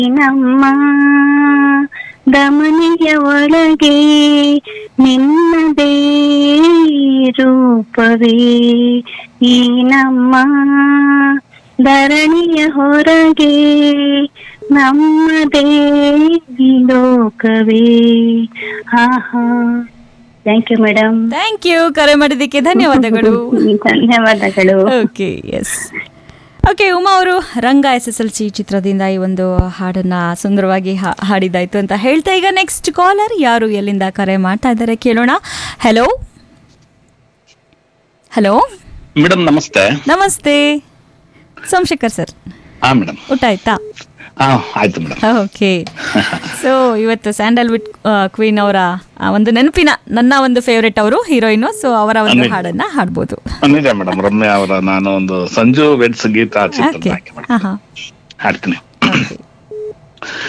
ನಮ್ಮ ದಮನಿಯ ಒಳಗೆ ನಿನ್ನದೇ ರೂಪವೇ ಈ ನಮ್ಮ ಧರಣಿಯ ಹೊರಗೆ ನಮ್ಮದೇ ಲೋಕವೇ ಆಹಾ thank you madam thank you ಕರೆ ಮಾಡಿದ್ದಕ್ಕೆ ಧನ್ಯವಾದಗಳು ಧನ್ಯವಾದಗಳು ಓಕೆ ಎಸ್ ಓಕೆ ಉಮಾ ಅವರು Ranga S S L C ಚಿತ್ರದಿಂದ ಈ ಒಂದು ಹಾಡನ್ನ ಸುಂದರವಾಗಿ ಹಾ- ಹಾಡಿದಾಯ್ತು ಅಂತ ಹೇಳ್ತಾ ಈಗ ನೆಕ್ಸ್ಟ್ ಕಾಲರ್ ಯಾರು ಎಲ್ಲಿಂದ ಕರೆ ಮಾಡ್ತಾ ಇದ್ದಾರೆ ಕೇಳೋಣ ಹಲೋ ಹಲೋ ಮೇಡಮ್ ನಮಸ್ತೆ ನಮಸ್ತೆ ಸೋಮಶೇಖರ್ ಸರ್ ಹಾ ಮೇಡಮ್ ಊಟ ಆಯ್ತಾ ಹಾ ಆಯ್ತು ಮೇಡಮ್ ಓಕೆ ಸೊ ಇವತ್ತು ಸ್ಯಾಂಡಲ್ವುಡ್ ಕ್ವೀನ್ ಅವರ ಆ, ಒಂದು ನೆನಪಿನ ನನ್ನ ಒಂದು ಫೇವ್ರೆಟ್ ಅವರು ಹೀರೋಯಿನ್ ಸೊ ಅವರ ಒಂದು ಅನಿಲ್. ಹಾಡನ್ನ ಹಾಡ್ಬೋದು ನಿಜ ಮೇಡಮ್ ರಮ್ಯಾ ಅವರ ನಾನು ಒಂದು ಸಂಜು ವೆಡ್ಸ್ ಗೀತ ಚಿತ್ರ ಓಕೆ ಹಾಕಿ ಹಾ ಹಾ ಹಾಡ್ತೀನಿ ಓಕೆ